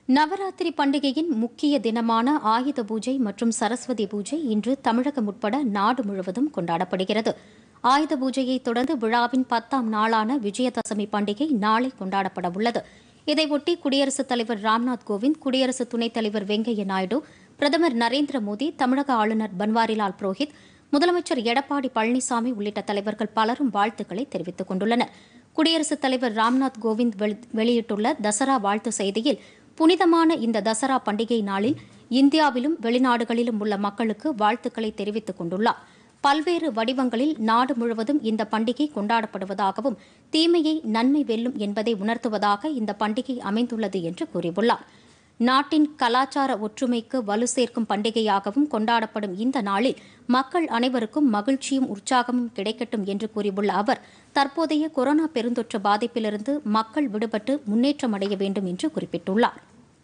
நவராத்திரி பண்டிகையின் முக்கிய தினமான ஆயுத பூஜை மற்றும் சரஸ்வதி பூஜை இன்று தமிழகம் உட்பட நாடு முழுவதும் கொண்டாடப்படுகிறது ஆயுத பூஜையை தொடர்ந்து விழாவின் பத்தாம் நாளான விஜயதசமி பண்டிகை நாளை கொண்டாடப்பட உள்ளது இதையொட்டி குடியரசுத் தலைவர் ராம்நாத் கோவிந்த் குடியரசு துணைத் தலைவர் வெங்கையா நாயுடு பிரதமர் நரேந்திர மோடி தமிழக ஆளுநர் பன்வாரிலால் புரோஹித் முதலமைச்சர் எடப்பாடி பழனிசாமி உள்ளிட்ட தலைவர்கள் பலரும் வாழ்த்துக்களை தெரிவித்துக் கொண்டுள்ளனர் குடியரசுத் தலைவர் ராம்நாத் கோவிந்த் வெளி- வெளியிட்டுள்ள தசரா வாழ்த்து செய்தியில் புனிதமான இந்த தசரா பண்டிகை நாளில் இந்தியாவிலும் வெளிநாடுகளிலும் உள்ள மக்களுக்கு வாழ்த்துக்களை தெரிவித்துக் கொண்டுள்ளார் பல்வேறு வடிவங்களில் நாடு முழுவதும் இந்த பண்டிகை கொண்டாடப்படுவதாகவும் தீமையை நன்மை வெல்லும் என்பதை உணர்த்துவதாக இந்த பண்டிகை அமைந்துள்ளது என்று கூறியுள்ளார் நாட்டின் கலாச்சார ஒற்றுமைக்கு வலு சேர்க்கும் பண்டிகையாகவும் கொண்டாடப்படும் இந்த நாளில் மக்கள் அனைவருக்கும் மகிழ்ச்சியும் உற்சாகமும் கிடைக்கட்டும் என்று கூறியுள்ள அவர் தற்போதைய கொரோனா பெருந்தொற்று பாதிப்பிலிருந்து மக்கள் விடுபட்டு முன்னேற்றம் அடைய வேண்டும் என்று குறிப்பிட்டுள்ளார்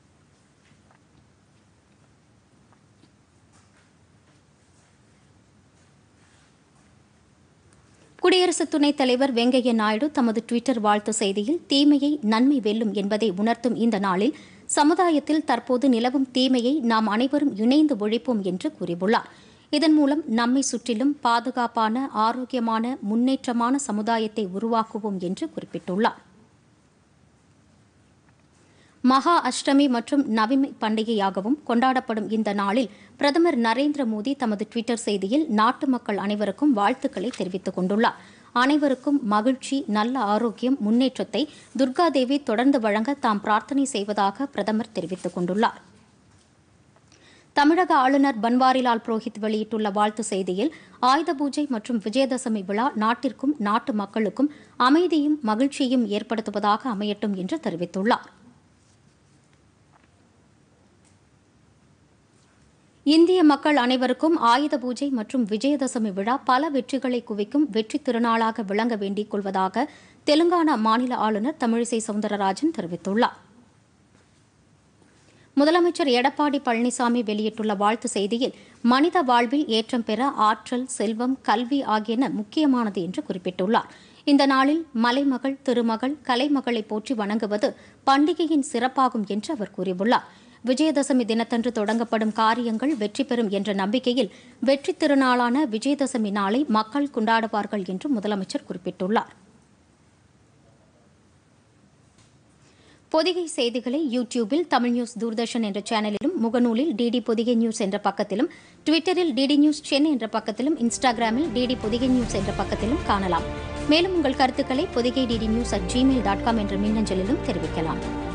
குடியரசு துணைத் தலைவர் வெங்கையா நாயுடு தமது டுவிட்டர் வாழ்த்து செய்தியில் தீமையை நன்மை வெல்லும் என்பதை உணர்த்தும் இந்த நாளில் சமுதாயத்தில் தற்போது நிலவும் தீமையை நாம் அனைவரும் இணைந்து ஒழிப்போம் என்று கூறியுள்ளார் இதன் மூலம் நம்மை சுற்றிலும் பாதுகாப்பான ஆரோக்கியமான முன்னேற்றமான சமுதாயத்தை உருவாக்குவோம் என்று குறிப்பிட்டுள்ளார் மகா அஷ்டமி மற்றும் நவமி பண்டிகையாகவும் கொண்டாடப்படும் இந்த நாளில் பிரதமர் நரேந்திர மோடி தமது டுவிட்டர் செய்தியில் நாட்டு மக்கள் அனைவருக்கும் வாழ்த்துக்களை தெரிவித்துக் கொண்டுள்ளார் அனைவருக்கும் மகிழ்ச்சி நல்ல ஆரோக்கியம் முன்னேற்றத்தை துர்காதேவி தொடர்ந்து வழங்க தாம் பிரார்த்தனை செய்வதாக பிரதமர் தெரிவித்துக் கொண்டுள்ளார் தமிழக ஆளுநர் பன்வாரிலால் புரோஹித் வெளியிட்டுள்ள வாழ்த்து செய்தியில் ஆயுத பூஜை மற்றும் விஜயதசமி விழா நாட்டிற்கும் நாட்டு மக்களுக்கும் அமைதியும் மகிழ்ச்சியையும் ஏற்படுத்துவதாக அமையட்டும் என்று தெரிவித்துள்ளார் இந்திய மக்கள் அனைவருக்கும் ஆயுத பூஜை மற்றும் விஜயதசமி விழா பல வெற்றிகளை குவிக்கும் வெற்றி திருநாளாக விளங்க வேண்டிக் கொள்வதாக தெலுங்கானா மாநில ஆளுநர் தமிழிசை சவுந்தரராஜன் தெரிவித்துள்ளார் முதலமைச்சர் எடப்பாடி பழனிசாமி வெளியிட்டுள்ள வாழ்த்து செய்தியில் மனித வாழ்வில் ஏற்றம் பெற ஆற்றல் செல்வம் கல்வி ஆகியன முக்கியமானது என்று குறிப்பிட்டுள்ளார் இந்த நாளில் மலைமகள் திருமகள் கலைமகளை போற்றி வணங்குவது பண்டிகையின் சிறப்பாகும் என்று அவர் கூறியுள்ளார் விஜயதசமி தினத்தன்று தொடங்கப்படும் காரியங்கள் வெற்றி பெறும் என்ற நம்பிக்கையில் வெற்றி திருநாளான விஜயதசமி நாளை மக்கள் கொண்டாடுவார்கள் என்று முதலமைச்சர் குறிப்பிட்டுள்ளார் பொதிகை செய்திகளை யூடியூபில் தமிழ் நியூஸ் தூர்தர்ஷன் என்ற சேனலிலும் முகநூலில் டிடி பொதிகை நியூஸ் என்ற பக்கத்திலும் ட்விட்டரில் டிடி நியூஸ் சென்னை என்ற பக்கத்திலும் இன்ஸ்டாகிராமில் டிடி பொதிகை நியூஸ் என்ற பக்கத்திலும் காணலாம் மேலும் உங்கள் கருத்துக்களை Podhigai DD news at Gmail dot com என்ற மின்னஞ்சலிலும் தெரிவிக்கலாம்